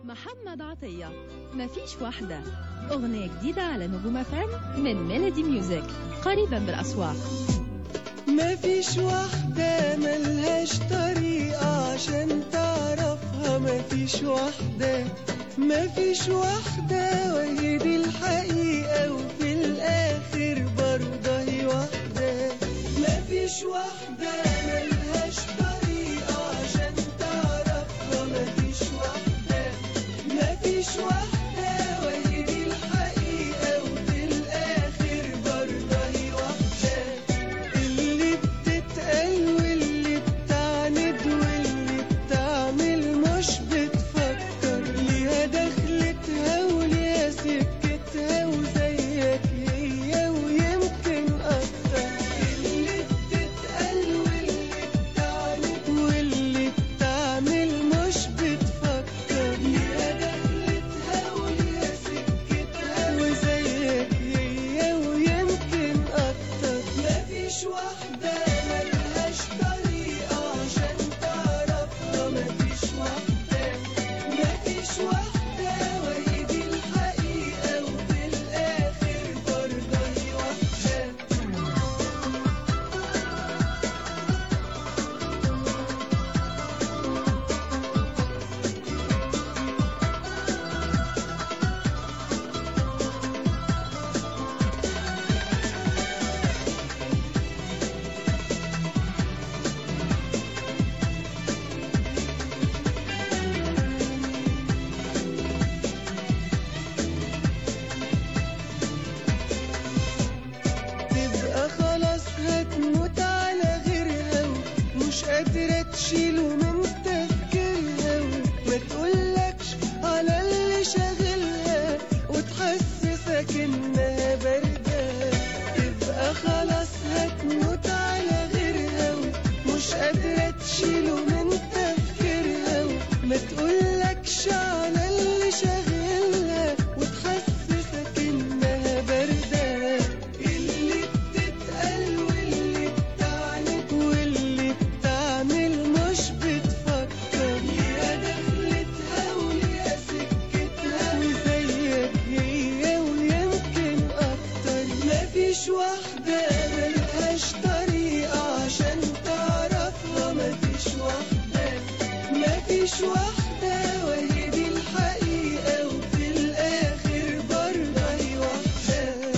محمد عطية مفيش واحدة أغنية جديدة على نجوم فان من ميلودي ميوزك قريبا بالأسواق مفيش واحدة ملهاش طريقة عشان تعرفها مفيش واحدة مفيش واحدة وهي دي الحقيقة وفي الآخر برضه هي واحدة مفيش واحدة ملهاش طريقة عشان تعرفها مفيش واحدة مفيش واحدة وهي دي الحقيقة وفي الآخر برضه هي واحدة اللي بتتقال واللي بتعند واللي بتعمل مش بتفكر ليها دخلتها وليها سكتها وزيك هي ويمكن أكتر اللي بتتقال واللي بتعند واللي بتعمل مش بتفكر ليها دخلتها وليها سكتها وزيك هي ويمكن أكتر مفيش واحدة ملهاش طريقة عشان تعرفها مفيش واحدة مفيش واحدة وهي دي الحقيقة وفي الآخر برضه هي واحدة تبقى خلاص هتموت على غيرها ومش قادرة تشيله من تفكيرها وما تقولكش على اللي شاغلها وتحسسك انها باردة تبقى خلاص هتموت على غيرها ومش قادرة تشيله من تفكيرها وما تقولكش على اللي شاغلها وتحسسك انها باردة اللي بتتقال واللي بتعند واللي بتعمل مش بتفكر ليها دخلتها وليها سكتها وزيك هي ويمكن أكتر مفيش واحدة ملهاش طريقة عشان تعرفها مفيش واحدة مفيش واحدة وهي دي الحقيقة وفي الآخر برضه هي واحدة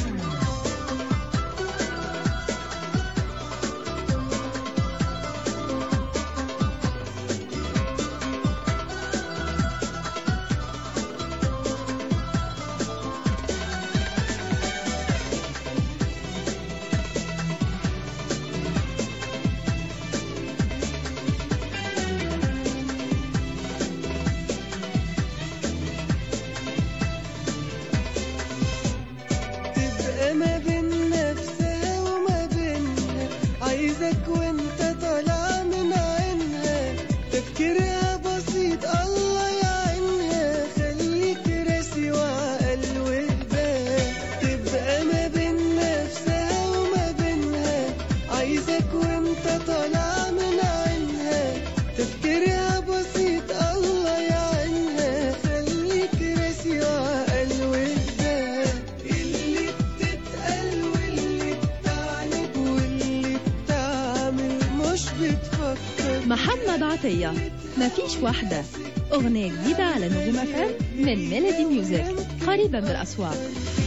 تبقى ما بين نفسها وما بينها عايزك وانت طالع من عينها تفكيرها بسيط الله يعينها خليك راسي وعقل وهدى تبقى ما بين نفسها وما بينها عايزك وانت طالع من عينها تفكيرها بسيط الله يعينها خليك راسي وعقل وهدى اللي بتتقال واللي بتعند واللي بتعمل مش بتفكر محمد عطية مفيش واحدة أغنية جديدة على نجوم فان من ميلودي ميوزك قريبا بالأسواق